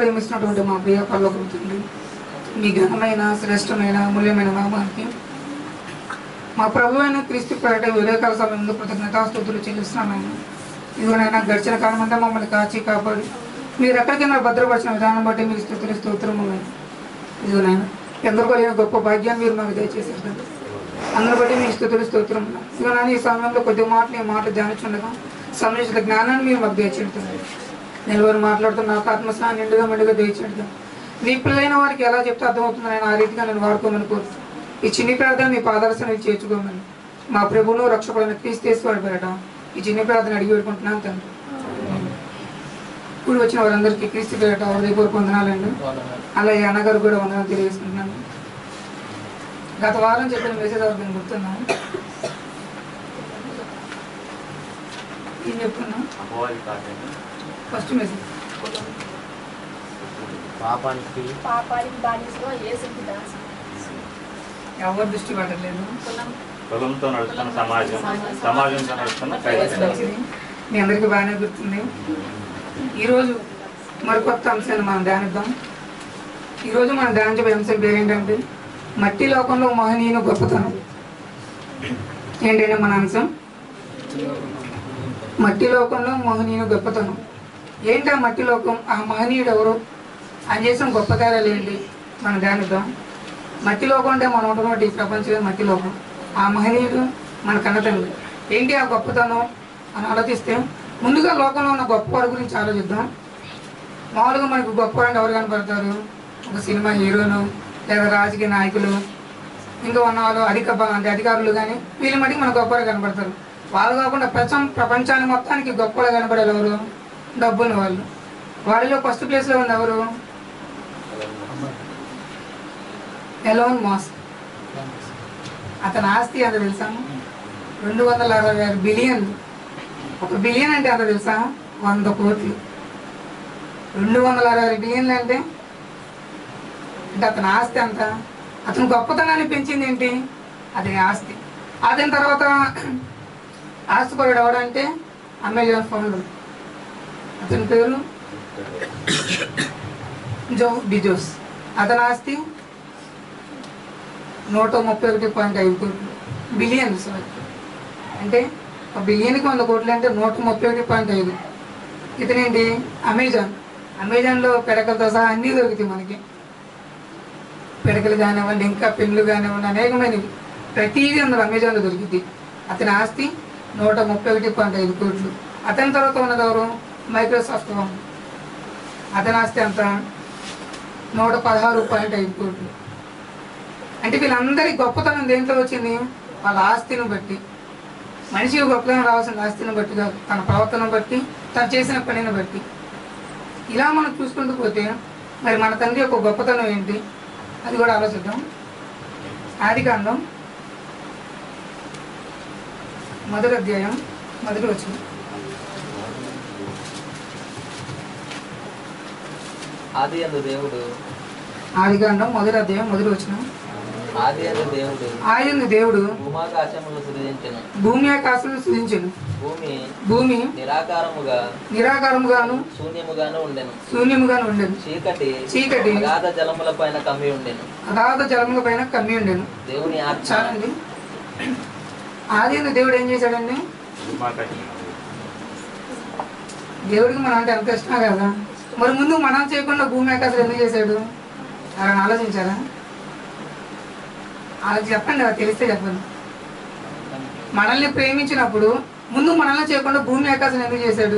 ప్రేమిస్తున్నటువంటి మా ప్రియ పర్లోకపు తండ్రి మీ ఘనమైన శ్రేష్టమైన అమూల్యమైన నామానికి మా ప్రభు అయిన క్రీస్తు పేరట వివేకాల సమయంలో కృతజ్ఞతాస్తుతులు చెల్లిస్తున్నాను ఇదిగోనైనా గడిచిన కాలం అంతా మమ్మల్ని కాచి కాపాడి మీరు ఎక్కడికైనా భద్రపరిచిన విధానం బట్టి మీకు స్థుతులు స్తోత్రము ఇదిగోనైనా ఎందరికో లేని గొప్ప భాగ్యాన్ని మీరు మాకు దయచేసారు తండ్రి. అందరి బట్టి మీకు స్థుతులు స్తోత్రం ఇదిగోనైనా ఈ సమయంలో కొద్ది మాటలు ఈ మాటలు ధ్యానించుండగా సంబంధించిన జ్ఞానాన్ని మీరు మాకు దయచేడుతుంది నిలబడి మాట్లాడుతున్న నాకు ఆత్మస్నాన్ని నిండుగా మెండుగా దయచేడుతాం మీ పిల్లలైన వారికి ఎలా చెప్తే అర్థమవుతుందో నేను ఆ రీతిగా నేను వాడుకోమని కోరుతాను ఈ చిన్ని ప్రార్థన మీ పాదర్శన చేర్చుకోమని మా ప్రభువును రక్షకుడైన క్రీస్తేశ్వరుడు పేరట ఈ చిన్ని ప్రార్థన అడిగి పెట్టుకుంటున్నాను తండ్రి ఇప్పుడు వచ్చిన వారందరికీ క్రీస్తు పేరట హృదయపూర్వక వందనాలండి అలాగే అన్నగారు కూడా వందనాలు తెలియజేసుకుంటున్నాను గత వారం చెప్పిన మెసేజ్ అవుతుంది గుర్తున్నాను ఏం చెప్తున్నా అపవాది కాదండి ఫస్ట్ మెసేజ్ పాపానికి పాపానికి బానిసలో ఏసుకి దాసి ఎవరు దృష్టి పడలేదు కులం కులంతో నడుస్తున్న సమాజం సమాజంతో నడుస్తున్న క్రైస్తవం మంచిది మీ అందరికీ బాగానే గుర్తుంది ఈరోజు మరికొత్త అంశాన్ని మనం ధ్యానిద్దాం ఈరోజు మనం ధ్యానించబోయే అంశం పేరు ఏంటంటే మట్టి లోకంలో మహనీయుని గొప్పతనం ఏంటంటే మన అంశం మట్టి లోకంలో మహనీయుని గొప్పతనం ఏంటి ఆ మట్టి లోకం ఆ మహనీయుడు ఎవరు ఆయన చేసిన గొప్ప కార్యాలు ఏంటి మనం ధ్యానిద్దాం మట్టి లోకం అంటే మనం ఉంటున్నటువంటి ఈ ప్రపంచమే మట్టి లోకం ఆ మహనీయుడు మన కన్నతండ్రి ఏంటి ఆ గొప్పతనం అని ఆలోచిస్తే ముందుగా లోకంలో ఉన్న గొప్పవారి గురించి ఆలోచిద్దాం మామూలుగా మనకు గొప్పవారు అంటే ఎవరు కనపడతారు ఒక సినిమా హీరోను లేదా రాజకీయ నాయకులు ఇంకా ఉన్న వాళ్ళు అధిక బ- అంటే అధికారులు కానీ వీళ్ళ మటుకు మన గొప్పవారు కనపడతారు వాళ్ళు కాకుండా ప్రపంచం ప్రపంచాన్ని మొత్తానికి గొప్పగా కనపడేది ఎవరు డబ్బున్న వాళ్ళు వాళ్ళలో ఫస్ట్ ప్లేస్లో ఉంది ఎవరు ఎలోన్ మాస్ అతని ఆస్తి ఎంత తెలుసా రెండు వందల అరవై ఆరు బిలియన్ ఒక బిలియన్ అంటే ఎంత తెలుసా వంద కోట్లు రెండు వందల అరవై ఆరు బిలియన్లు అంటే అంటే అతని ఆస్తి ఎంత అతను గొప్పతనాన్ని పెంచింది ఏంటి అతని ఆస్తి అతని తర్వాత ఆస్తిపరుడు ఎవడంటే అమెజాన్ ఫౌండర్ అతని పేరు జో బిజోస్ అతని ఆస్తి నూట ముప్పై ఒకటి పాయింట్ ఐదు కోట్లు బిలియన్ సారీ అంటే ఒక బిలియన్కి వంద కోట్లు అంటే నూట ముప్పై ఒకటి పాయింట్ ఐదు ఇతనేంటి అమెజాన్ అమెజాన్లో పిడకలతో సహా అన్నీ దొరుకుతాయి మనకి పిడకలు కానివ్వండి ఇంకా పెన్నులు కానివ్వండి అనేకమైనవి ప్రతిదీ అందులో అమెజాన్లో దొరికింది అతని ఆస్తి నూట ముప్పై ఒకటి పాయింట్ ఐదు కోట్లు అతని తర్వాత ఉన్నది ఎవరు మైక్రోసాఫ్ట్ వాళ్ళు. అతని ఆస్తి ఎంత నూట పదహారు పాయింట్ ఐదు కోట్లు అంటే వీళ్ళందరి గొప్పతనం దేంట్లో వచ్చింది వాళ్ళ ఆస్తిని బట్టి మనిషికి గొప్పతనం రావాల్సిన ఆస్తిని బట్టి కాదు తన ప్రవర్తన బట్టి తను చేసిన పనిని బట్టి ఇలా మనం చూసుకుంటూ పోతే మరి మన తండ్రి యొక్క గొప్పతనం ఏంటి అది కూడా ఆలోచిద్దాం ఆది కాండం మొదటి అధ్యాయం మొదటి వచ్చింది ఆది అందు దేవుడు ఆది కాండం మొదటి అధ్యాయం మొదటి వచ్చిన ఆది అందు దేవుడు ఆయన దేవుడు భూమాకాశములు సృజించెను భూమి ఆకాశం సృజించను భూమి భూమి నిరాకారముగా నిరాకారముగాను శూన్యముగాను ఉండెను శూన్యముగాను ఉండేది చీకటి చీకటి అగాధ జలముల పైన కమ్మి ఉండెను అగాధ జలముల పైన కమ్మి ఉండేను దేవుని ఆత్మ చాలండి ఆది అయిన దేవుడు ఏం చేశాడండి భూమాకాశం దేవుడికి మనం అంటే ఎంత ఇష్టం కదా మరి ముందు మనం చేయకుండా భూమి ఆకాశం ఎందుకు చేశాడు అలా ఆలోచించారా అలా చెప్పండి అది తెలిస్తే చెప్పండి మనల్ని ప్రేమించినప్పుడు ముందు మనల్ని చేయకుండా భూమి ఆకాశం ఎందుకు చేశాడు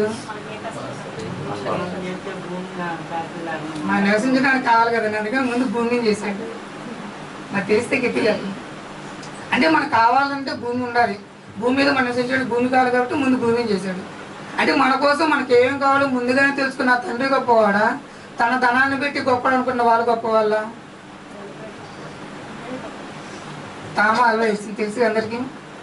మనం నివసించడానికి కావాలి కదండి అందుకని ముందు భూమిని చేశాడు మరి తెలిస్తే గట్టి చెప్పండి అంటే మనకు కావాలంటే భూమి ఉండాలి భూమి మీద మనం నివసించాడు భూమి కావాలి కాబట్టి ముందు భూమిని చేశాడు అంటే మన కోసం మనకి ఏమేం కావాలో ముందుగానే తెలుసుకున్న ఆ తండ్రి గొప్పవాడా తన ధనాన్ని పెట్టి గొప్పడు అనుకున్న వాళ్ళు గొప్ప వాళ్ళ తామ అలా ఇస్తుంది తెలుసు అందరికీ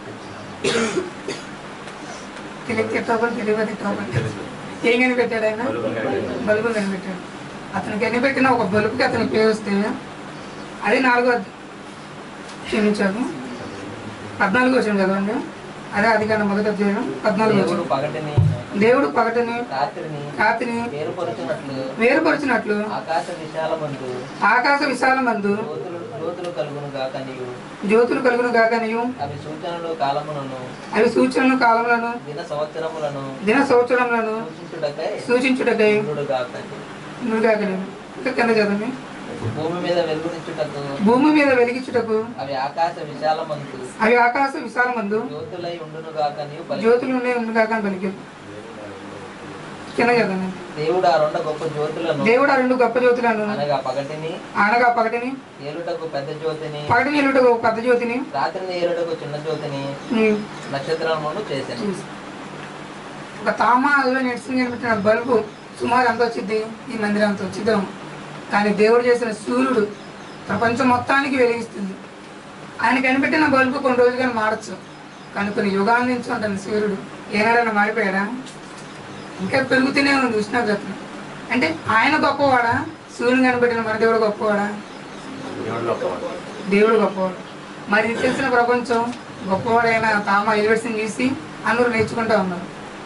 తెలియక తిట్టబడి తెలియక తిట్టబడి ఏం కనిపెట్టాడు ఆయన బల్బు కనిపెట్టాడు అతను కనిపెట్టిన ఒక బల్బుకి అతని పేరు వస్తే అది నాలుగో క్షమించాను పద్నాలుగు వచ్చింది కదండి అదే అది కన్నా మొదటి అధ్యాయం పద్నాలుగు దేవుడు వచ్చింది పగటిని దేవుడు పగటిని రాత్రిని రాత్రిని వేరుపరుచున్నట్లు వేరుపరిచినట్లు ఆకాశ విశాలమందు ఆకాశ విశాలమందు జ్యోతులు జ్యోతులు కలుగును గాక నీవు జ్యోతులు కలుగును గాక నీవు అవి సూచనలు కాలములను అవి సూచనలు కాలములను దిన సంవత్సరములను దిన సంవత్సరములను సూచించుటకై సూచించుటకై ఇంద్రుడు గాక నుడిగాక నేను ఇంకా కింద చదవండి భూమి మీద వెలుగునిచ్చుటకు భూమి మీద వెలిగించుటకు అవి ఆకాశ విశాలమందు అవి ఆకాశ విశాలమందు జ్యోతులై ఉండును గాక నీవు పలికి జ్యోతులు ఉన్నాయి ఉండుగాక అని పలికి కింద చదవండి దేవుడు ఆ రెండు గొప్ప జ్యోతులను దేవుడు ఆ రెండు గొప్ప జ్యోతులను అనగా పగటిని అనగా పగటిని ఏలుటకు పెద్ద జ్యోతిని పగటిని ఎల్లుటకు ఒక పెద్ద జ్యోతిని రాత్రిని ఏలుటకు చిన్న జ్యోతిని ఉమ్, నక్షత్రమును చేశాను చూసి. ఒక తామ అరవై నెట్స్ని కనిపించిన బల్బు సుమారు ఎంత వచ్చింది ఈ మందిరం అంత వచ్చిద్దాం కానీ దేవుడు చేసిన సూర్యుడు ప్రపంచం మొత్తానికి వెలిగిస్తుంది ఆయన కనిపెట్టిన బల్బు కొన్ని రోజులుగా మారచ్చు కానీ కొన్ని యుగాల నుంచి ఉంటుంది సూర్యుడు ఏనాడైనా మారిపోయాడా ఇంకా పెరుగుతూనే ఉంది ఉష్ణోగ్రత అంటే ఆయన గొప్పవాడా సూర్యుని కనిపెట్టిన మన దేవుడు గొప్పవాడా దేవుడు గొప్పవాడు దేవుడు గొప్పవాడు మరి ఇది తెలిసిన ప్రపంచం గొప్పవాడైన తామ ఎలివేషన్ చూసి అందరూ నేర్చుకుంటా ఉన్నారు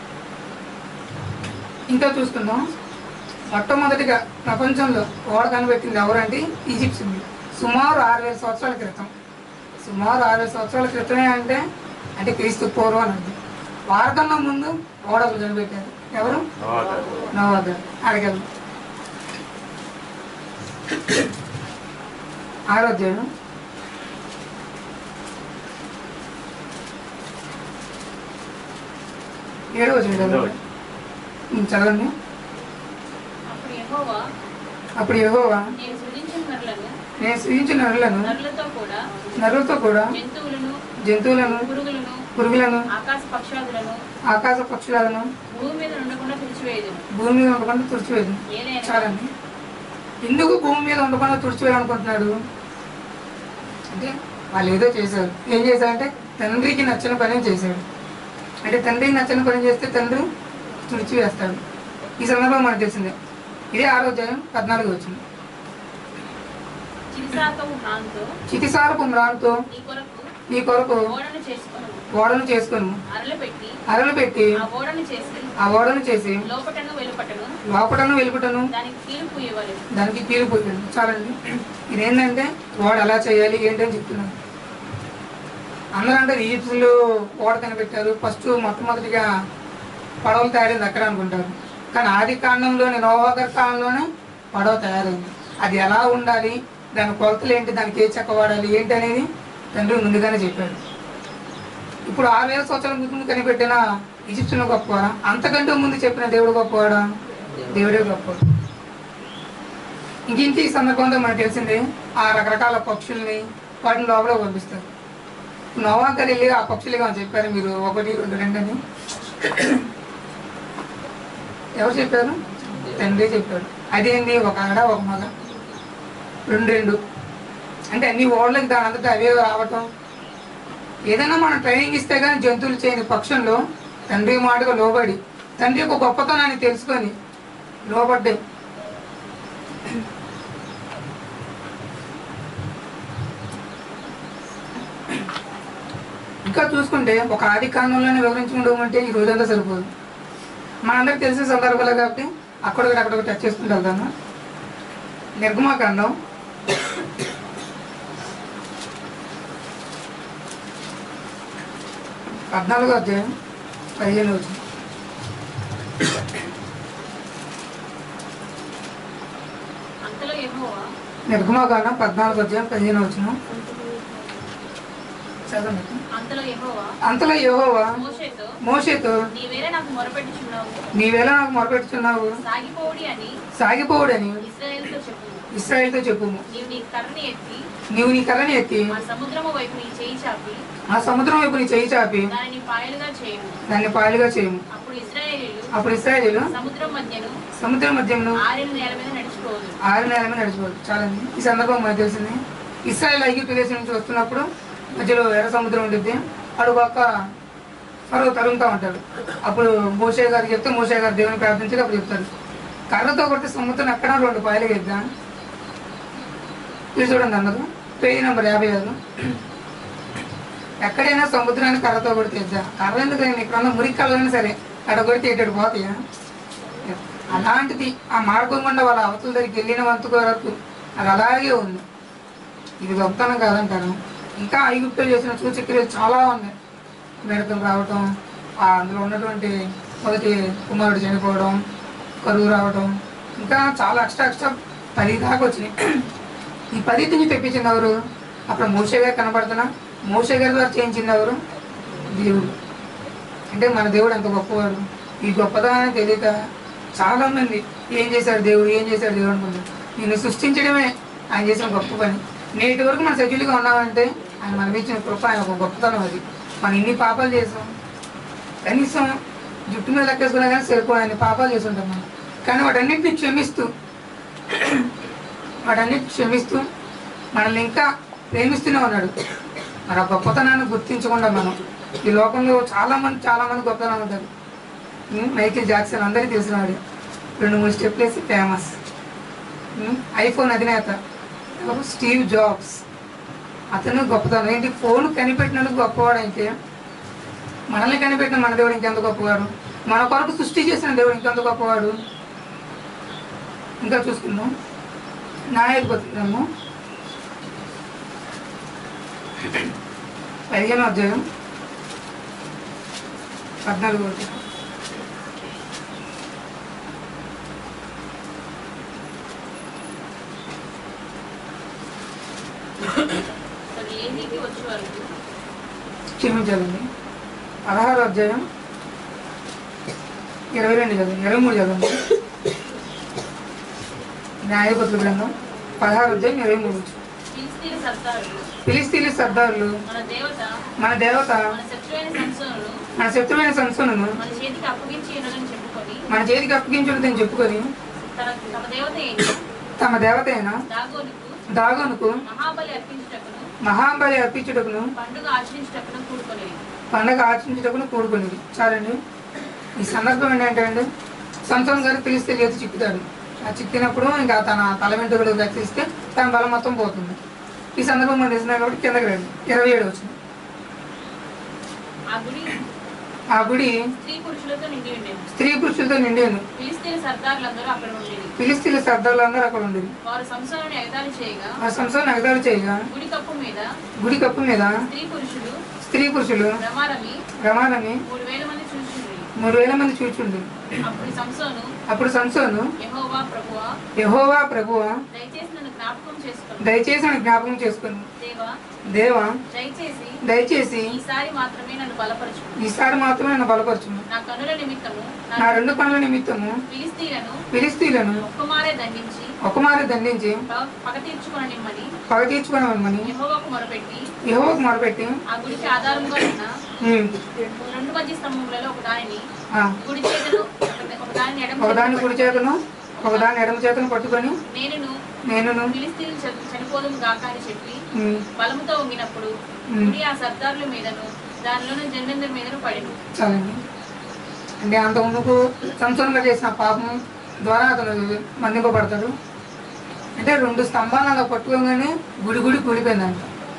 ఇంకా చూసుకుందాం మొట్టమొదటిగా ప్రపంచంలో ఓడ కనిపెట్టింది ఎవరంటే ఈజిప్ట్ సుమారు ఆరు వేల సంవత్సరాల క్రితం సుమారు ఆరు వేల సంవత్సరాల క్రితమే అంటే అంటే క్రీస్తు పూర్వం అని అర్థం వారికన్నా ముందు ఓడలు కనిపెట్టారు ఎవరు నోవాహు. నవాగర్ అడగలు ఆరోగ్యం ఏడవ ఎనిమిదవ చదవండి ఉమ్, చదవండి అప్పుడు యెహోవా అప్పుడు యెహోవా నేను సృజించిన నరులను నేను సృజించిన నరులను నరులతో కూడా నరులతో కూడా జంతువులను జంతువులను పురుగులను పురుగులను ఆకాశ పక్షాదులను ఆకాశ పక్షులను భూమి మీద ఉండకుండా పిలిచివేయదును భూమి మీద ఉండకుండా తుడిచివేది ఏలైనా చాలండి ఎందుకు భూమి మీద ఉండకుండా తుడిచివేయాలనుకుంటున్నాడు అంటే వాళ్ళు ఏదో చేశారు ఏం చేశారంటే తండ్రికి నచ్చిన పని చేశాడు అంటే తండ్రికి నచ్చిన పని చేస్తే తండ్రి తుడిచివేస్తాడు ఈ సందర్భం మనకు తెలిసిందే ఇదే ఆరోగ్యం పద్నాలుగు వచ్చింది చిరిసాకము హాంతో చితిసారపు మ్రాన్తో నీ కొరకు నీ కొరకు ఓడను చేసుకును ఓడను చేసుకుని అరలు పెట్టి అరలు పెట్టి ఆ ఓడను చేసి ఆ ఓడను చేసి లోపటను వెలుపటను లోపటను వెలుపుటను దానికి కీలుపు ఇవ్వలేదు దానికి కీలిపోయాడు చాలండి ఇదేంటంటే వాడు ఎలా చేయాలి ఏంటని చెప్తున్నాను అందరూ అంటే ఈజిప్టులు ఓడ కనిపెట్టారు ఫస్ట్ మొట్టమొదటిగా పడవలు తయారైంది అక్కడ అనుకుంటారు కానీ ఆది కాండంలోని నోవాగర్ కాలంలోనే పడవ తయారైంది అది ఎలా ఉండాలి దాని కొలతలు ఏంటి దానికి ఏ చెక్క వాడాలి ఏంటి అనేది తండ్రి ముందుగానే చెప్పాడు ఇప్పుడు ఆరు వేల సంవత్సరాల ముందు కనిపెట్టిన ఈజిప్టులు గొప్పవాడా అంతకంటే ముందు చెప్పిన దేవుడు గొప్పవాడా దేవుడే గొప్పవాడు ఇంకింటి ఈ సందర్భంలో మనకు తెలిసింది ఆ రకరకాల పక్షుల్ని వాటిని లోపల పంపిస్తారు నోవా గారు వెళ్ళి ఆ పక్షులుగా చెప్పారు మీరు ఒకటి రెండు రెండు అని ఎవరు చెప్పారు తండ్రి చెప్పాడు అదేంటి ఒక ఆడ ఒక మగ రెండు రెండు అంటే అన్ని ఓళ్ళకి దాని అంతటా అవే రావటం ఏదైనా మనం ట్రైనింగ్ ఇస్తే కానీ జంతువులు చేయని పక్షంలో తండ్రి మాటగా లోబడి తండ్రి యొక్క గొప్పతనాన్ని తెలుసుకొని లోబడ్డాయి ఇంకా చూసుకుంటే ఒక ఆది కాలంలోనే వివరించుకుంటామంటే ఈ రోజంతా సరిపోదు మనందరికి తెలిసిన సందర్భాలే కాబట్టి అక్కడొకటి అక్కడొకటి టచ్ చేసుకుంటూ వెళ్తాను నిర్గమాకాండం పద్నాలుగో అధ్యాయం పదిహేను వచ్చింది అంతలో యెహోవా నిర్గమాకాండం పద్నాలుగో అధ్యాయం పదిహేను వచ్చిన చదవండి అంతలో యెహోవా అంతలో యెహోవా మోషేతో మోషేతో నీవేళ నాకు మొరపెట్టుచున్నావు నీవేళ నాకు మొరపెట్టుచున్నావు సాగిపోవుడి అని సాగిపోవుడని ఇస్రాయేల్తో చెప్పు ఇస్రాయేల్తో చెప్పుము నీవు నీ కర్రని ఎత్తి నీవు నీ కర్రని ఎత్తి ఆ సముద్రము వైపు నీ చేయి చాపి ఆ సముద్రం వైపు నీ చేయి చాపి దానిని పాయలుగా చేయము దాన్ని పాయలుగా చేయము అప్పుడు ఇస్రాయేలీలు అప్పుడు ఇస్రాయేలు సముద్రం మధ్యను సముద్రం మధ్యంలో ఆరిన నేల మీద నడిచిపోదు ఆరు నెలల మీద నడిచిపోదు చాలండి ఈ సందర్భం మనకు తెలిసింది ఇస్రాయల్ ఐగిప్తు దేశం నుంచి వస్తున్నప్పుడు మధ్యలో ఎర్ర సముద్రం ఉంటుంది అడు పక్క ఫరో తరుగుతూ ఉంటాడు అప్పుడు మోషే గారు చెప్తే మోషే గారు దేవుని ప్రార్థించి అప్పుడు చెప్తారు కర్రతో కొట్టి సముద్రం ఎక్కడ రెండు పాయలు ఇద్దాం ఇది చూడండి అందరూ పేజీ నెంబర్ యాభై ఆరు ఎక్కడైనా సముద్రాన్ని కర్రతో కొడితే ఇద్దా కర్ర ఎందుకు ఇక్కడ ఉన్న మురికి కళ్ళైనా సరే ఎడగొడితే ఎటు పోతాయా అలాంటిది ఆ మార్గం గుండా వాళ్ళ అవతల దగ్గరికి వెళ్ళిన వంతు వరకు అది అలాగే ఉంది ఇది గొప్పతనం కాదంటాను ఇంకా ఐగుప్తులు చేసిన సూచక్రియలు చాలా ఉన్నాయి మిడతలు రావటం ఆ అందులో ఉన్నటువంటి మొదటి కుమారుడు చనిపోవడం కరువు రావడం ఇంకా చాలా ఎక్స్ట్రా ఎక్స్ట్రా పది దాకా వచ్చినాయి ఈ పది నుంచి తెప్పించింది ఎవరు అప్పుడు మోసే గారు కనబడుతున్నా మోసే గారి ద్వారా చేయించింది ఎవరు దేవుడు అంటే మన దేవుడు ఎంత గొప్పవాడు ఈ గొప్పదనాన్ని తెలియక చాలా మంది ఏం చేశాడు దేవుడు ఏం చేశాడు దేవుడు అనుకుంటారు నిన్ను సృష్టించడమే ఆయన చేసిన గొప్ప పని నేటి వరకు మన సజ్జులుగా ఉన్నామంటే ఆయన మనం ఇచ్చిన కృప ఆయన ఒక గొప్పతనం అది మనం ఇన్ని పాపాలు చేసాం కనీసం జుట్టు మీద లెక్కేసుకున్నా కానీ సరిపోయిన పాపాలు చేసి ఉంటాం మనం కానీ వాటన్నిటిని క్షమిస్తూ వాటన్నిటిని క్షమిస్తూ మనల్ని ఇంకా ప్రేమిస్తూనే ఉన్నాడు మరి ఆ గొప్పతనాన్ని గుర్తించకుండా మనం ఈ లోకంలో చాలా మంది చాలా మంది గొప్పతనం ఉంటారు ఉమ్, మైకేల్ జాక్సన్ అందరికీ తెలిసినవాడు రెండు మూడు స్టెప్లు వేసి ఫేమస్ ఉమ్, ఐఫోన్ అధినేత ఎవరు? స్టీవ్ జాబ్స్ అతను గొప్పతనం ఏంటి ఫోన్ కనిపెట్టినందుకు గొప్పవాడు అయితే మనల్ని కనిపెట్టిన మన దేవుడు ఇంకెంత గొప్పవాడు మన కొరకు సృష్టి చేసిన దేవుడు ఇంకెంత గొప్పవాడు ఇంకా చూసుకుందాం న్యాయాధిపతి గ్రంథం పదిహేను అధ్యాయం పద్నాలుగు వచనం. అసలు ఏదికి వచ్చే వరకు క్షమించాలండి పదహారు అధ్యాయం ఇరవై రెండు చదవండి ఇరవై మూడు చదవండి న్యాయపత్రుల గ్రంథం పదహారు అధ్యాయం ఇరవై మూడు ఫిలిస్తీన్ సర్దారులు ఫిలిస్తీన్ల సర్దారులు మన దేవత మన దేవత మన శత్రువైన సంసోనును మన శత్రువైన సంస్థను మన చేతికి అప్పగించి ఉన్నదని చెప్పుకొని మన చేతికి అప్పగించుదని చెప్పుకొని తన తమ దేవత అయిన తమ దేవత అయిన దాగోనుకు దాగోనుకు మహాబలి అర్పించుటకును మహాబలి అర్పించుటకును పండుగ ఆచరించుటకును కూడుకొని పండగ ఆచరించుటకును కూడుకునేది చాలండి ఈ సందర్భం ఏంటంటే అండి సంతోష్ గారు పిలిస్తే చేతి చిక్కుతాడు ఆ చిక్కినప్పుడు ఇంకా తన తల వెంట్రుకలు రక్షిస్తే తన బలం మొత్తం పోతుంది ఈ సందర్భం మనం తెలిసిన కాబట్టి కిందకి రండి ఇరవై ఏడు వచ్చింది ఆ గుడి ఆ గుడి స్త్రీ పురుషులతో నిండి ఉండేది స్త్రీ పురుషులతో నిండాను ఫిలిస్తీన్ సర్దారులందరూ అక్కడ ఉండేది ఫిలిస్తీన్ల సర్దార్లు అందరూ అక్కడ ఉండేది వారు సంసోనుని ఎగతాళి చేయగా ఆ సంవత్సరం నగదాలు చేయగా గుడి కప్పు మీద గుడి కప్పు మీద స్త్రీ పురుషులు స్త్రీ పురుషులు రమారమి రమాలని మూడు వేల మంది చూసిండ్రి మూడు వేల మంది చూచుండు అప్పుడు సంసోను అప్పుడు సంసోను యెహోవా ప్రభువా యహోవా ప్రభువా దయచేసి నన్ను జ్ఞాపకం చేసుకోండి దయచేసి నన్ను జ్ఞాపకం చేసుకుని దేవా దేవా దయచేసి దయచేసి ఈసారి మాత్రమే నన్ను బలపరచు ఈసారి మాత్రమే నన్ను బలపరచును నా కనుల నిమిత్తము నా నా రెండు పనుల నిమిత్తము ఫిలిస్తీన్లను ఫిలిస్తీన్లను ఒక్కమారే దండించి ఒకమారి దండించి పగ- పగ తీర్చుకుని నిమ్మని పగ తీర్చుకున్నామని యెహోవాకు మొరపెట్టి యహోవాకు మొరపెట్టి ఆ గుడికి ఆధారంగా ఉన్న ఉమ్, రెండు మధ్య స్తంభములలో ఒక దానిని ఆ, గుడి చేతులు ఒక దానిని ఎడమ ఒకదాని చేతిలో కుడి చేతను ఒకదాని ఎడమ చేతను పట్టుకొని నేనును నేనును ఫిలిస్తీన్లు చ- చనిపోదుము గాక అని చెప్పి ఉమ్, బలముతో వంగినప్పుడు ఉమ్. గుడి ఆ సర్దారుల మీదను దానిలోని జనందరి మీదను పడిను చాలండి అంటే అంత ముందుకు సంవత్సరంగా చేసిన పాపం ద్వారా అతను మన్నింపబడతాడు అంటే రెండు స్తంభాలు అలా పట్టుకోగానే గుడి గుడి కూలిపోయిందంట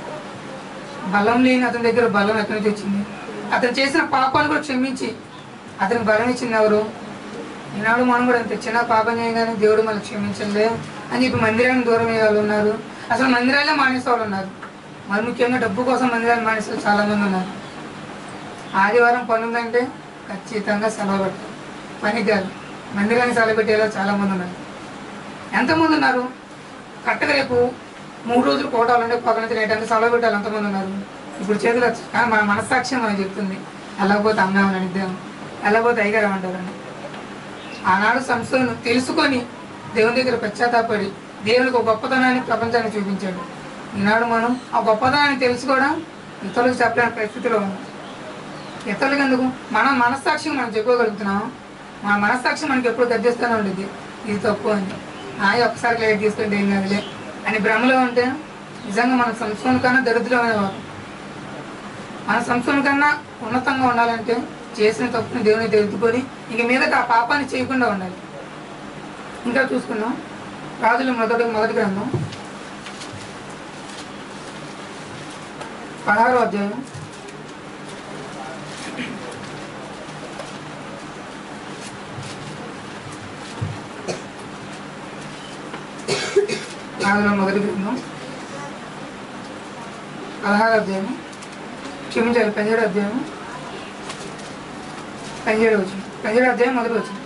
బలం లేని అతని దగ్గర బలం ఎక్కడి నుంచి వచ్చింది అతను చేసిన పాపాలు కూడా క్షమించి అతనికి బలం ఇచ్చింది ఎవరు ఈనాడు మనం కూడా అంతే చిన్న పాపం చేయగానే దేవుడు మనకు క్షమించండి అని చెప్పి మందిరాన్ని దూరం అయ్యే వాళ్ళు ఉన్నారు అసలు మందిరాలే మానేసే వాళ్ళు ఉన్నారు మరి ముఖ్యంగా డబ్బు కోసం మందిరాలు మానేసే వాళ్ళు చాలా మంది ఉన్నారు ఆదివారం పని ఉందంటే ఖచ్చితంగా సెలవు పెట్టాలి పని కాదు మందిరాన్ని సెలవు పెట్టేలా చాలా మంది ఉన్నారు ఎంతమంది ఉన్నారు కరెక్ట్గా రేపు మూడు రోజులు కోటాలంటే పక్కన తినేటంటే సెలవు పెట్టాలి ఎంతమంది ఉన్నారు ఇప్పుడు చేతులు వచ్చి- కానీ మన మనస్సాక్ష్యం మనకు చెప్తుంది వెళ్ళకపోతే అమ్మామని అనిద్దాం వెళ్ళకపోతే అయ్యగారు అంటారని ఆనాడు సంస్థను తెలుసుకొని దేవుని దగ్గర పశ్చాత్తాపడి దేవునికి ఒక గొప్పతనాన్ని ప్రపంచానికి చూపించాడు ఈనాడు మనం ఆ గొప్పతనాన్ని తెలుసుకోవడం ఇతరులకు చెప్పలేని పరిస్థితిలో ఉన్నాం ఇతరులకు ఎందుకు మన మనస్సాక్షికి మనం చెప్పుకోగలుగుతున్నాం మన మనస్సాక్షి మనకి ఎప్పుడు గర్జిస్తూనే ఉండేది ఇది తప్పు అని ఆ ఒక్కసారి లైట్ తీసుకుంటే ఏం కాదులే అని భ్రమలో ఉంటే నిజంగా మన సంస్థల కన్నా దరిద్రమైన వారు మన సంస్థల కన్నా ఉన్నతంగా ఉండాలంటే చేసిన తప్పుని దేవుని తెలుసుకొని ఇంక మీదట ఆ పాపాన్ని చేయకుండా ఉండాలి ఇంకా చూసుకుందాం రాజుల మొదటి మొదటి గ్రంథం పదహారో అధ్యాయం నాలుగులో మొదటి గ్రంథం పదహారు అధ్యాయం క్షమించాలి పదిహేడు అధ్యాయం పదిహేడు వచ్చింది పదిహేడు అధ్యాయం మొదటి వచ్చింది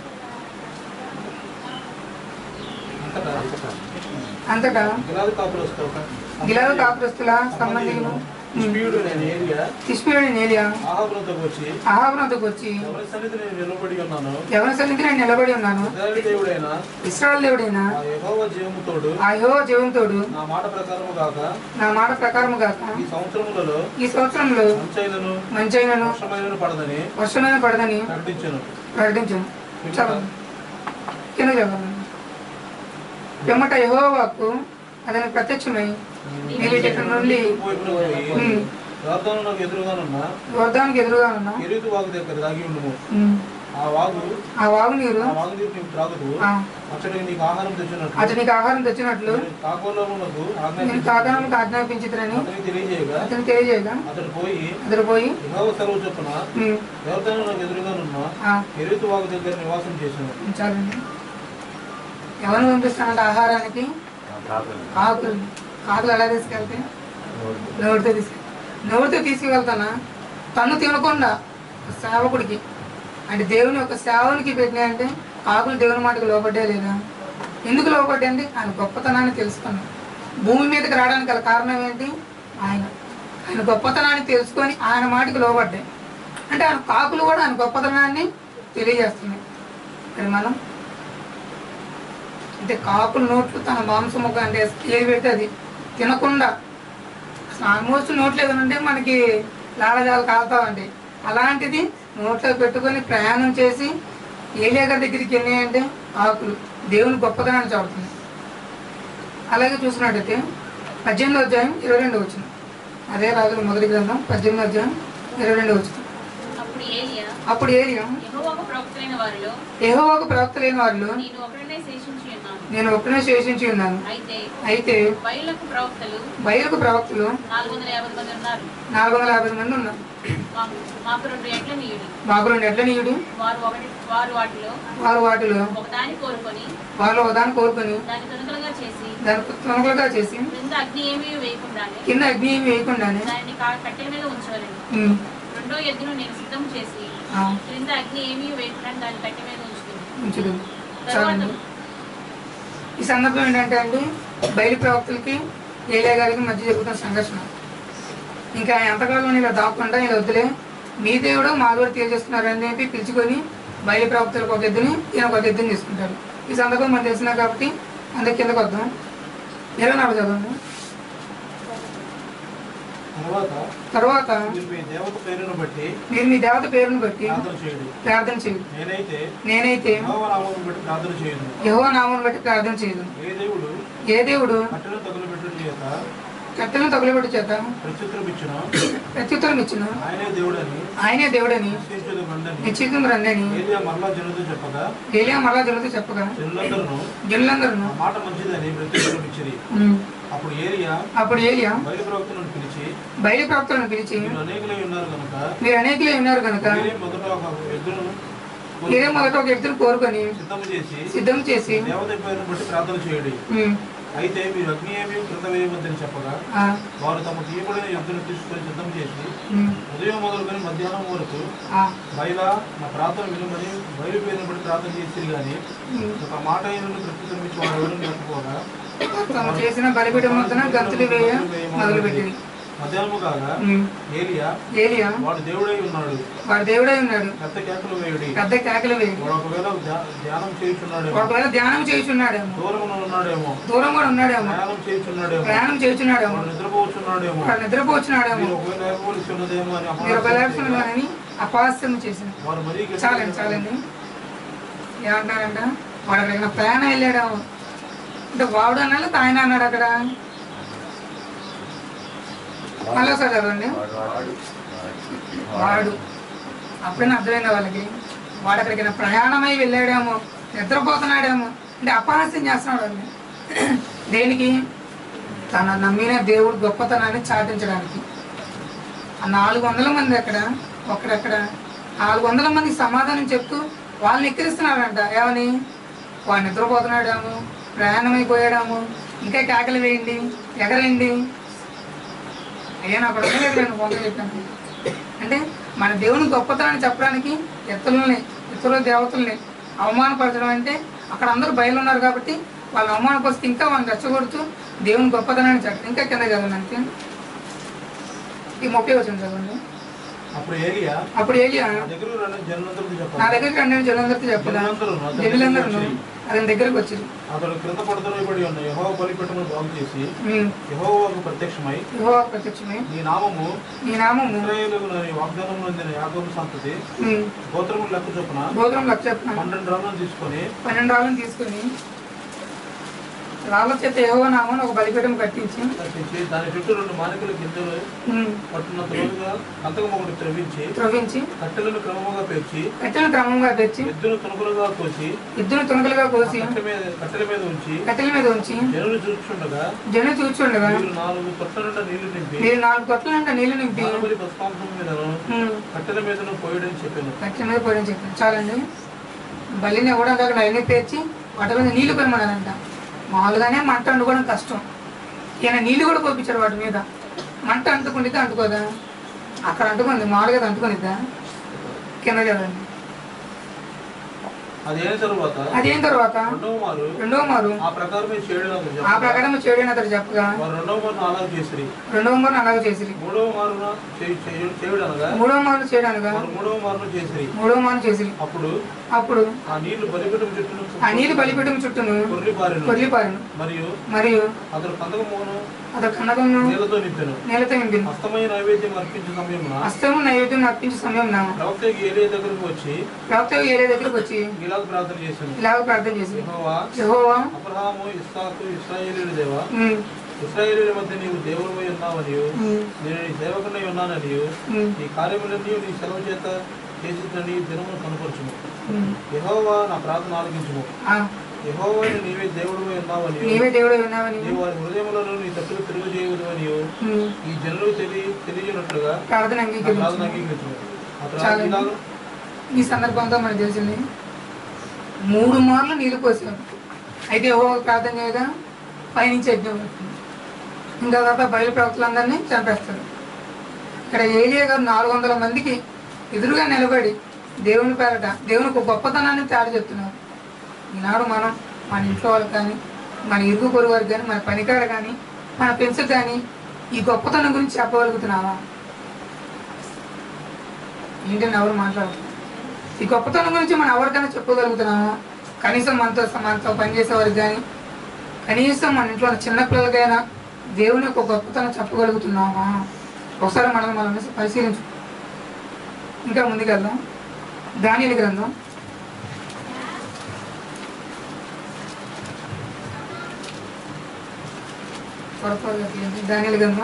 అంతటా అంతటా గిలాదు కాపులు వస్తావు గిలాదు కాపురస్తుల సంబంధికులు ఇష్పీయుడు నేను ఏలియా తిష్పేయుడి నేలియా ఆహాబులతోకి వచ్చి ఆహాబునంతకు వచ్చి ఎవరి సన్నిధి నేను నిలబడి ఉన్నాను ఎవరి సన్నిధి నేను నిలబడి ఉన్నాను ఇజ్రాయేలు దేవుడైన ఇస్రాయల్ దేవుడైనా ఆ యెహోవా జీవముతోడు ఆ యో జీవంతోడు నా మాట ప్రకారము కాక నా మాట ప్రకారము గాక ఈ సంవత్సరములలో ఈ సంవత్సరంలో మంచైనను మంచైనను వర్షమైనను పడదని వర్షమైన పడదని ప్రకటించాను ప్రకటించాను చదవండి కింద చదవండి పిమ్మట యహోవాకు అతని ప్రత్యక్షమై మీరు ఇక్కడ నుండి వైపున పోయి ఉమ్, యోర్దాను నాకు ఎదురుగానున్న వర్ధానికి ఎదురుగా ఉన్నా ఎరుదు వాగు దగ్గర దాగి ఉండుము ఉమ్, ఆ వాగు ఆ వాగు నీరు ఆ వాగు నీరు నీకు త్రాగుతూ ఆ, అతడికి నీకు ఆహారం తెచ్చినట్లు అతనికి ఆహారం తెచ్చినట్లు నేను కాకోలమునకు నేను ఆజ్ఞాపించి కాకనలకు ఆజ్ఞాపించితని అతనికి తెలియజేయగా అతను తెలియజేయగా అతడు పోయి అతడు పోయి యెహోవా సెలవు చొప్పున ఉమ్, యోర్దాను నాకు ఎదురుగానున్న ఆ, ఎరుతు వాగు దగ్గర నివాసం చేశాను చాలండి ఎవరిని పంపిస్తానంటే ఆహారానికి కాకులు ఆకులు ఆకులు ఎలా తీసుకెళ్తే నోటితో తీసుకెళ్తా నోటితో తీసుకువెళ్తానా తను తినకుండా సేవకుడికి అంటే దేవుని యొక్క సేవనికి పెట్టినాయంటే ఆకులు దేవుని మాటకు లోపడ్డా లేదా ఎందుకు లోపడ్డండి ఆయన గొప్పతనాన్ని తెలుసుకున్నాం భూమి మీదకి రావడానికి గల కారణం ఏంటి ఆయన ఆయన గొప్పతనాన్ని తెలుసుకొని ఆయన మాటకి లోపడ్డాయి అంటే ఆయన కాకులు కూడా ఆయన గొప్పతనాన్ని తెలియజేస్తున్నాయి మరి మనం అంటే కాకుల నోట్లు తన మాంసం ఒక అంటే ఏది పెడితే అది తినకుండా అసలు ఆల్మోస్ట్ నోట్లో ఏదైనా మనకి లాలజాలు కాలుతామండి అలాంటిది నోట్లో పెట్టుకొని ప్రయాణం చేసి ఏలియా గారి దగ్గరికి వెళ్ళాయంటే ఆకులు దేవుని గొప్పతనాన్ని చాడుతుంది అలాగే చూసినట్టయితే పద్దెనిమిది అధ్యాయం ఇరవై రెండు వచ్చింది అదే రాజుల మొదటి గ్రంథం పద్దెనిమిది అధ్యాయం ఇరవై రెండు వచ్చింది అప్పుడు ఏలియా అప్పుడు ఏలియా యెహోవాకు ప్రవక్తలైన వారిలో ఏహోవాకు ప్రవక్త లేని వారిలో నేను ఒకరినే శేషించి ఉన్నాను నేను ఒక్కనే శేషించి ఉన్నాను అయితే అయితే బయలుకు ప్రవక్తలు బయలుకు ప్రవక్తలు నాలుగు వందల యాభై మంది ఉన్నారు నాలుగు వందల యాభై మంది ఉన్నారు మాకు మాకు రెండు ఎడ్ల నీయుడు మాకు రెండు ఎడ్ల నీయుడు వారు ఒకటి వారు వాటిలో వారు వాటిలో ఒకదాన్ని కోరుకొని వాళ్ళు ఒకదాన్ని కోరుకొని దాన్ని తునకలుగా చేసి దాన్ని తునకలుగా చేసి క్రింద అగ్ని ఏమీ వేయకుండానే కింద అగ్ని ఏమి వేయకుండానే దానిని కా- కట్టెల మీద ఉంచవలను ఉమ్, రెండో ఎద్దును నేను సిద్ధం చేసి ఆ, క్రింద అగ్ని ఏమీ వేయకుండా దాన్ని కట్టె మీద ఉంచుతుంది ఉంచుదు తర్వాత చాలండి ఈ సందర్భం ఏంటంటే అండి బయలు ప్రవక్తలకి ఏలియా గారికి మధ్య జరుగుతున్న సంఘర్షణ ఇంకా ఎంతకాలం ఇలా దాక్కుండా ఇలా వద్దులే మీ దేవుడు మా కూడా తెలియజేస్తున్నారని చెప్పి పిలుచుకొని బయలు ప్రవక్తలకు ఒక ఎద్దుని ఈయన ఒక ఎద్దుని తీసుకుంటారు ఈ సందర్భం మనకు తెలిసినా కాబట్టి అందరి కిందకు వద్దాం ఇరవై నాలుగు చదవండి తర్వాత తర్వాత మీరు మీ దేవత పేరును బట్టి మీరు మీ దేవత పేరును బట్టి ప్రార్థన చేయండి ప్రార్థన చేయదు నేనైతే నేనైతే యెహోవా నామమును బట్టి ప్రార్థన చేయను యహో నామం బట్టి ప్రార్థన చేయదు ఏ దేవుడు ఏ దేవుడు కట్టెలు తగులుబెట్టడం చేత కట్టెలను తగులబెట్టి చేత ప్రత్యుత్తరం ఇచ్చిన ప్రత్యుత్తరం ఇచ్చిన ఆయనే దేవుడని ఆయనే దేవుడని నిశ్చయించదు బండని నిశ్చితం రండని ఏలియా మరలా జనులతో చెప్పగా ఏలియా మరలా జరుగుతూ చెప్పగా జనులందరూ జనులందరూ ఆ మాట మంచిదని ప్రత్యుత్తరం ఇచ్చిరి ఉమ్, అప్పుడు ఏలియా అప్పుడు ఏలియా బయలు ప్రవక్తలను పిలిచి బయలు ప్రవక్తలను పిలిచి మీరు అనేకులై ఉన్నారు కనుక మీరు అనేకులే ఉన్నారు కనుక మీరే మొదట ఒక ఎద్దును మీరే మొదట ఒక వ్యక్తిని కోరుకొని సిద్ధం చేసి సిద్ధం చేసి దేవత పేరును బట్టి ప్రార్థన చేయండి ఉమ్, అయితే మీరు అగ్ని ఏమి క్రింద వేయవద్దని చెప్పగా ఆ, వారు తమ తీయబడిన ఎద్దును తీసుకొని సిద్ధం చేసి ఉమ్, ఉదయం మొదలుకొని మధ్యాహ్నం వరకు ఆ, బయలా నా ప్రార్థన విలువని బయలు పేరును బట్టి ప్రార్థన చేసి కానీ ఉమ్. ఒక మాట అయిన ప్రత్యుత్తరం ఇచ్చి వారు ఎవరు లేకపోగా తాము చేసిన బలిపీఠం వద్దన గంతులు వేయ మొదలుపెట్టింది మధ్యాహ్నము కాగా ఉమ్, ఏలియా ఏలియా వాడు దేవుడై ఉన్నాడు వాడు దేవుడై ఉన్నాడు పెద్ద కేకలు వేయుడి పెద్ద కేకలు వేయండి వాడు ఒకవేళ ధ్యా- ధ్యానం చేయుచున్నాడేమో ఒకవేళ ధ్యానం చేయుచున్నాడేమో దూరంలో ఉన్నాడేమో దూరం కూడా ఉన్నాడేమో ప్రయాణం చేయుచున్నాడేమో ప్రయాణం చేయుచున్నాడేమో వాడు నిద్రపోతున్నాడేమో వాడు నిద్రపోవచ్చున్నాడేమో మీరు ఒకవేళ ఏర్పడిచి ఉన్నదేమో అని మీరు ఒక అపహాస్యం చేయగా, లేఖనని అపహాస్యం చేసింది వారు మరీ గట్టిగా చాలండి చాలండి ఏమంటారంట వాడు అక్కడికి ప్రయాణం వెళ్ళాడేమో అంటే వాడు అన్నాడు ఆయన అన్నాడు అక్కడ మళ్ళీ ఒకసారి చదవండి వాడు అప్పుడైనా అర్థమైంది వాళ్ళకి వాడు అక్కడికి ప్రయాణమై వెళ్ళాడేమో నిద్రపోతున్నాడేమో అంటే అపహాస్యం చేస్తున్నాడు అండి దేనికి తన నమ్మిన దేవుడు గొప్పతనాన్ని చాటించడానికి ఆ నాలుగు వందల మంది అక్కడ ఒక్కడెక్కడ నాలుగు వందల మంది సమాధానం చెప్తూ వాళ్ళని ఎక్కిరిస్తున్నారంట ఏమని వాడు నిద్రపోతున్నాడేమో ప్రయాణమైపోయాడాము ఇంకా కేకలు వేయండి ఎగరండి అయ్యా నాకు అర్థం లేదు నేను వంద చెప్పాను అంటే మన దేవుని గొప్పతనాన్ని చెప్పడానికి ఇతరులని ఇతరుల దేవతల్ని అవమానపరచడం అంటే అక్కడ అందరూ బయలు ఉన్నారు కాబట్టి వాళ్ళు అవమానపరిస్తే ఇంకా వాళ్ళని రెచ్చగొడుతూ దేవుని గొప్పతనాన్ని చెప్పడం ఇంకా కింద చదవండి అంతే ఈ ముప్పై వచ్చింది చదవండి అప్పుడు ఏలియా అప్పుడు ఏలియా నా దగ్గర రెండు జనులందరికీ నా చెప్పాలి దగ్గరికి రండి జనులందరితో చెప్పదా జనులందరూ అతని దగ్గరికి వచ్చారు అతడు క్రింద పడుతున్నబడి ఉన్న యహో బలిపెట్టును బాగు చేసి ఉమ్, యహోవాకు ప్రత్యక్షమై యెహోవా ప్రత్యక్షమే నీ నామము నీ నామము ఇస్రాయేలుకు నీ వాగ్దానం పొందిన యాకోబు సంతతి ఉమ్, గోత్రములు లెక్క చొప్పున గోత్రం లక్ష చెప్తున్నాను పన్నెండు రాళ్ళను తీసుకొని పన్నెండు రాళ్ళని తీసుకొని రాళ్ళ చేత ఏవో నామని ఒక బలిపీఠం కట్టించి కట్టించి దాని చుట్టూ రెండు మానికల గింజలు ఉమ్, పట్టున్నంత రోజుగా కంతకం ఒకటి త్రవ్వించి త్రవ్వించి కట్టెలను క్రమముగా పేర్చి కట్టెలు క్రమంగా తెచ్చి ఎద్దును తునుకులుగా కోసి ఇద్దరు తుణుకలుగా కోసి కట్టె మీద కట్టెల మీద ఉంచి కట్టెల మీద ఉంచి జనులు చూచుండగా జనం చూచుండగా మీరు నాలుగు తొట్ల నుండి నీళ్లు నింపి మీరు నాలుగు కొట్ల అంటే నీళ్లు నింపి మానవుడి పసుపాంశం మీదను ఉమ్, కట్టెల మీదను పోయడని చెప్పాను కట్టెల మీద పోయడం చెప్పాను చాలండి బలిని కూడా అక్కడ అవన్నీ పేర్చి వాటి మీద నీళ్లు కొనమన్నారంట మామూలుగానే మంట అంటుకోవడం కష్టం ఈయన నీళ్లు కూడా పోపించారు వాటి మీద మంట అంటుకుండితే అంటుకోదా అక్కడ అంటుకుంది మామూలుగా అది అంటుకునిద్దా కింద కదండి అది అయిన తరువాత అదేం తర్వాత రెండవ మారు రెండవ మారు ఆ ప్రకారమే చేయడం అతడు ఆ చెప్పగా, ప్రకారం చేయడం అతడు చెప్పగా వారు రెండవ మారు అలాగ చేసిరి రెండవ మారు అలాగే చేసిరి మూడవ మారున చేయ- చేయ- చేయుడనగా మూడవ మారు చేయడానిగా వారు మూడవ మారును చేసిరి మూడవ మారు చేసిరి అప్పుడు అప్పుడు ఆ నీళ్లు బలిపెట్టం చుట్టూ ఆ నీళ్ళు బలిపీఠం చుట్టూను కొర్రి పారెను కొర్లిపారును మరియు మరియు అతడు కందకమును అతడు కన్నకమును నీళ్లతో నింపెను నేలతో నింపింది హస్తమైన నైవేద్యం అర్పించే సమయమున హస్తము నైవేద్యం అర్పించే సమయం నా ప్రవక్త ఏలియా దగ్గరకు వచ్చి ప్రవక్త ఏలే దగ్గరకు వచ్చి ఇలాగ ప్రార్థన చేశాను ఇలాగ ప్రార్థన చేసి యెహోవా యెహోవా అబ్రహాము ఇస్సాకు ఇస్రాయేలీల దేవా ఉమ్, ఇస్రాయేలీల మధ్య నీవు దేవుడిపై ఉన్నావనియు ఉమ్, నేను నీ సేవకునై ఉన్నాననియు ఉమ్, నీ కార్యములన్నీ నీ సెలవు చేత చేసిందని దినము కనపరచుము ఉమ్. యెహోవా నా ప్రార్థన ఆలకించుము ఆ, యెహోవా నీవే దేవుడిపై ఉన్నావనియు నీవే దేవుడు విన్నావని నీవు వారి హృదయములను నీ తప్పులు తిరుగు చేయవద్దు ఉమ్, ఈ జనులు తెలియ తెలియనట్లుగా ప్రార్థన నా ప్రార్థన అంగీకరించు అంగీకరించుము ఆ చాలు. ప్రార్థన ఇలాగ ఈ సందర్భంతో మనకు తెలిసింది మూడు మార్లు నీళ్ళు పోసాడు అయితే ఓ ప్రార్థన చేయగా పైనుంచి యజ్ఞం అవుతుంది ఇంకా తర్వాత బయలు ప్రవక్తలందరినీ చంపేస్తాడు ఇక్కడ ఏలియా గారు నాలుగు వందల మందికి ఎదురుగా నిలబడి దేవుని పేరట దేవునికి ఒక గొప్పతనాన్ని తయారు చెప్తున్నారు ఈనాడు మనం మన ఇంట్లో వాళ్ళకి కానీ మన ఇరుగు పొరుగు వారికి కానీ మన పనికాడ కానీ మన పెన్సు కానీ ఈ గొప్పతనం గురించి చెప్పగలుగుతున్నావా ఏంటని ఎవరు మాట్లాడుతున్నారు ఈ గొప్పతనం గురించి మనం ఎవరికైనా చెప్పగలుగుతున్నామా కనీసం మనతో మనతో పనిచేసే వారికి కానీ కనీసం మన ఇంట్లో ఉన్న చిన్నపిల్లలకైనా దేవుని యొక్క గొప్పతనం చెప్పగలుగుతున్నామా ఒకసారి మనం మనం పరిశీలించు ఇంకా ముందుకెళ్దాం దానిల గ్రంథం త్వరత్వరగా తీయండి. దానియేలు గ్రంథం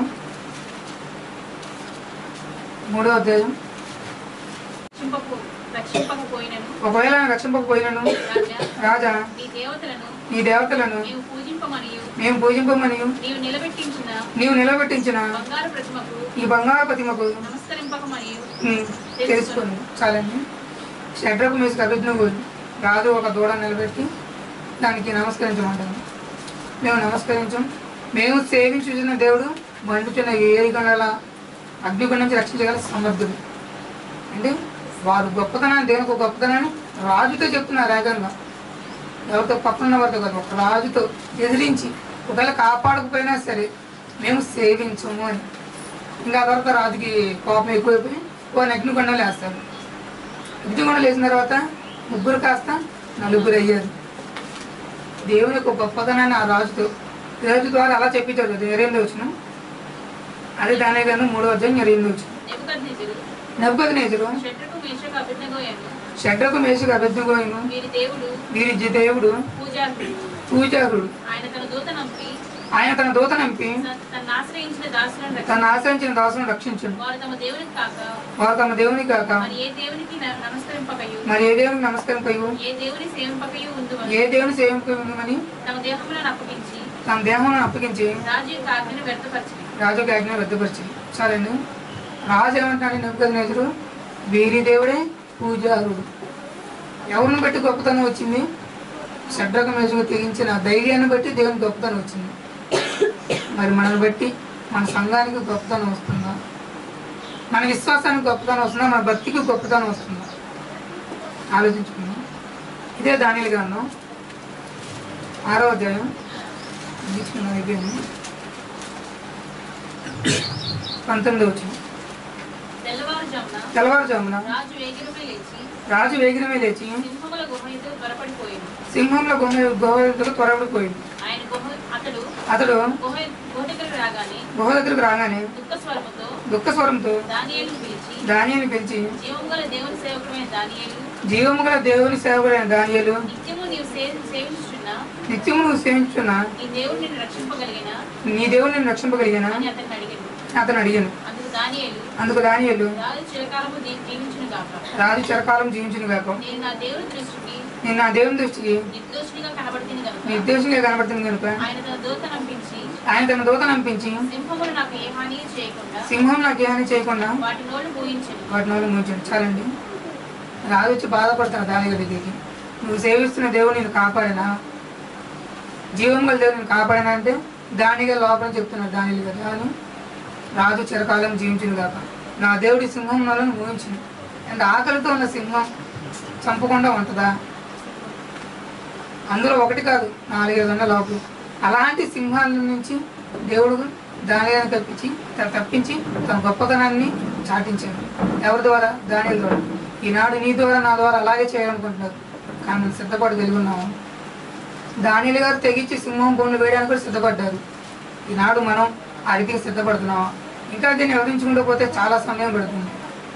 మూడో అధ్యాయం రక్షింపకు రక్షింపకపోయినను ఒకవేళ ఆయన రక్షింపకపోయినను రాజా రాజా నీ దేవతలను నీ దేవతలను నీవు పూజింపమనియు మేము పూజింపమనియు నీవు నిలబెట్టించిన నీవు నిలబెట్టించిన బంగారు ప్రతిమకు ఈ బంగారు ప్రతిమకు నమస్కరింపకమనియు ఉమ్, తెలుసుకుని చాలండి షడ్రకు మీద అభిజ్ఞకు రాజు ఒక దూడ నిలబెట్టి దానికి నమస్కరించమంటాను మేము నమస్కరించాం మేము సేవించుచున్న దేవుడు మండుచున్న ఏరిగొండల అగ్నిగుండం నుంచి రక్షించగల సమర్థుడు అంటే వారు గొప్పతనాన్ని దేవునికి ఒక గొప్పతనాన్ని రాజుతో చెప్తున్నారు ఏకంగా ఎవరితో పక్కన వారితో కాదు ఒక రాజుతో ఎదిరించి ఒకవేళ కాపాడకపోయినా సరే మేము సేవించము అని ఇంకా ఆ తర్వాత రాజుకి కోపం ఎక్కువైపోయి ఓ అగ్నికొండలు వేస్తాడు అగ్నికొండలు వేసిన తర్వాత ముగ్గురు కాస్త నలుగురు అయ్యారు దేవుని యొక్క గొప్పతనాన్ని ఆ రాజుతో రాజు ద్వారా అలా చెప్పించాడు కదా ఇరవై ఎనిమిది వచ్చిన అదే దాని కానీ మూడో అధ్యాయం ఇరవై ఎనిమిది వచ్చిన నెబుకద్నెజరు నెబ్బకనేజరు షట్రకు మేషకు అభిజ్ఞగోయను షడ్రకు మేషకు అభిజ్ఞగోయను వీరి దేవుడు వీరి జి- దేవుడు పూజారుడు పూజారుడు ఆయన తన దూత నంపి ఆయన తన దూత నంపి తను ఆశ్రయించిన దాసులను రక్షించి తను ఆశ్రయించిన దాసును రక్షించండు వారు తమ దేవునికి కాక వారు తమ దేవుని కాక మరి ఏ దేవునికి న- నమస్కరింపకయు మరి ఏ దేవునికి నమస్కరింపయు ఏ దేవుని సేవింపకయు ఉందు ఏ దేవుని సేవింపమని తమ దేహములను అప్పగించి తన దేహమును అప్పగించి రాజు యొక్క ఆజ్ఞను వ్యర్థపరిచింది రాజుకి ఆజ్ఞ రద్దుపరిచింది సరేండి రాజు ఏమంటాడు నెప్పుకొనేదురు వీరి దేవుడే పూజారుడు ఎవరిని బట్టి గొప్పతనం వచ్చింది షడ్రకం వేసుకు తెగించిన ధైర్యాన్ని బట్టి దేవుని గొప్పతనం వచ్చింది మరి మనల్ని బట్టి మన సంఘానికి గొప్పతనం వస్తుందా మన విశ్వాసానికి గొప్పతనం వస్తుందా మన భక్తికి గొప్పతనం వస్తుందా ఆలోచించుకుందాం ఇదే దానిలు గాను ఆరో అధ్యాయం తీసుకున్న అయిపోయింది పంతొమ్మిది వచ్చింది తెల్లవారుజామున తెల్లవారుజామున రాజు వేగిరపై లేచి రాజు వేగిరమే లేచి సింహముల గుహ ఎదురు త్వరపడిపోయింది సింహంలో గుహ గోవెలతో త్వరపడిపోయింది ఆయన గుహ అతడు అతడు గుహ గుహ దగ్గరకు రాగానే గుహ దగ్గరకు రాగానే దుఃఖ స్వరముతో దుఃఖ స్వరంతో దానియేలును పిలిచి దానియని పిలిచి జీవము గల దేవుని సేవకుడైన దానియేలు జీవము గల దేవుని సేవకుడైన దానియలు నిత్యము నీవు సే- సేవించుచున్న నిత్యము నువ్వు సేవించున్న నీ దేవుడు నిన్ను రక్షింపగలిగిన నీ దేవుని నేను రక్షింపగలిగిన అని అతన్ని అడిగాను అతను అడిగాను అందుకు దానియేలు అందుకు దానియలు రాజు చిరకాలము దీ- జీవించును గాక రాజు చిరకాలం జీవించును కాక నేను నా దేవుని దృష్టికి నేను నా దేవుని దృష్టికి నిర్దోషిగా కనబడుతుంది కనుక నిర్దేశంగా కనబడుతుంది కనుక ఆయన తన దూత నంపించి ఆయన తన దూత నంపించి సింహములు నాకు ఏ హాని చేయకుండా సింహం నాకు ఏమీ చేయకుండా వాటి నోళ్ళు పూయించను వాటి వల్ల మూర్చండి చాలండి రాజు వచ్చి బాధపడుతున్నా దాని దగ్గరికి నువ్వు సేవిస్తున్న దేవుడు నేను కాపాడినా జీవం గల దేవుడు నేను కాపాడినా అంటే దానిగా లోపల చెప్తున్నాడు దాని కదా అని రాజు చిరకాలం జీవించింది కాక నా దేవుడి సింహం వల్ల ఊహించింది అంటే ఆకలితో ఉన్న సింహం చంపకుండా ఉంటుందా అందులో ఒకటి కాదు నాలుగైదు ఉన్న లోపల అలాంటి సింహాల నుంచి దేవుడు దానిని తప్పించి త- తప్పించి తన గొప్పతనాన్ని చాటించాడు ఎవరి ద్వారా దాని ద్వారా ఈనాడు నీ ద్వారా నా ద్వారా అలాగే చేయాలనుకుంటున్నారు కానీ మనం సిద్ధపడి కలిగి ఉన్నాము దానిలు గారు తెగించి సింహం బొమ్మలు వేయడానికి కూడా సిద్ధపడ్డారు ఈనాడు మనం ఆ రీతికి సిద్ధపడుతున్నాము ఇంకా దీన్ని వివరించుకుంటూ పోతే చాలా సమయం పడుతుంది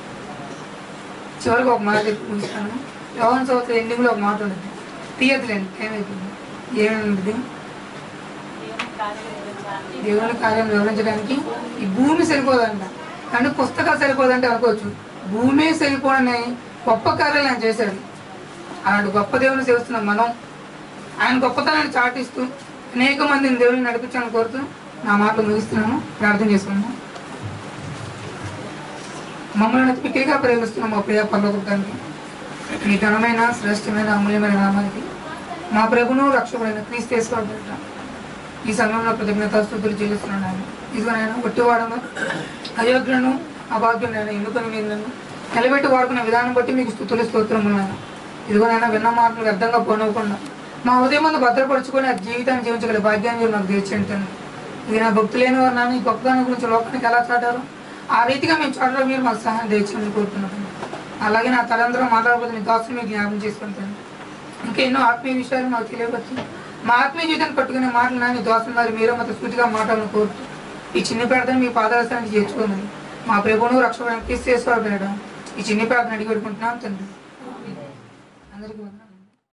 చివరికి ఒక మాట చెప్పి ముగిస్తాను యోహన్ సంవత్సరం ఎండింగ్లో ఒక మాట ఉంటుంది తీయదులేండి టైం అయిపోయింది ఏమైంది దేవుని కార్యాలు వివరించాలని దేవుని కార్యం వివరించడానికి ఈ భూమి సరిపోదంట అంటే పుస్తకాలు సరిపోదంటే అనుకోవచ్చు భూమి సరిపోడని గొప్ప కార్యాలు ఆయన చేశాడు అలాంటి గొప్ప దేవుని సేవిస్తున్నాం మనం ఆయన గొప్పతనాన్ని చాటిస్తూ అనేక మందిని దేవుని నడిపించాలని కోరుతూ నా మాటలు ముగిస్తున్నాను ప్రార్థన చేసుకున్నాను మమ్మల్ని పిక్కిగా ప్రేమిస్తున్నాం మా ప్రియ పర్లోకానికి మీ ఘనమైన శ్రేష్టమైన అమూల్యమైన నామానికి మా ప్రభును రక్షకుడైన క్రీస్తు చేసుకోవడం ఈ సమయంలో కృతజ్ఞత స్థుతులు చెల్లిస్తున్నాను ఆయన ఇదిగో నేను ఒట్టివాడను అయోగ్యులను అభాగ్యులను నేను ఎన్నుకొని మీరు నన్ను నిలబెట్టి వాడుకున్న విధానం బట్టి మీకు స్థుతులు స్తోత్రములు నాయన ఇదిగో నేను విన్న మాటలు వ్యర్థంగా పోనివ్వకుండా మా ఉదయం ముందు భద్రపరుచుకొని ఆ జీవితాన్ని జీవించగల భాగ్యాన్ని మీరు నాకు తీర్చండి తండ్రి. ఇది నా భక్తి లేని వారు నాన్న ఈ గొప్పదానం గురించి లోకానికి ఎలా చాటారు ఆ రీతిగా మేము చాటలో మీరు మాకు సహాయం తెచ్చని కోరుతున్నాను అలాగే నా తలందరూ మాట్లాడబోతున్న మీ దాసులు మీకు జ్ఞాపకం చేసుకుంటాను ఇంకా ఎన్నో ఆత్మీయ విషయాలు మాకు తెలియవచ్చు మా ఆత్మీయ జీవితాన్ని పట్టుకునే మాటలు నాని దోషం మరి మీరే మాతో సూటిగా మాటలను కోరుతూ ఈ చిన్ని ప్రార్థన మీ పాదరసానికి చేర్చుకోమని మా ప్రభువును రక్షణ తీసి చేసుకోవడం ఈ చిన్ని ప్రార్థన అడిగి పెట్టుకుంటున్నాం తండ్రి అందరికీ వందనాలు.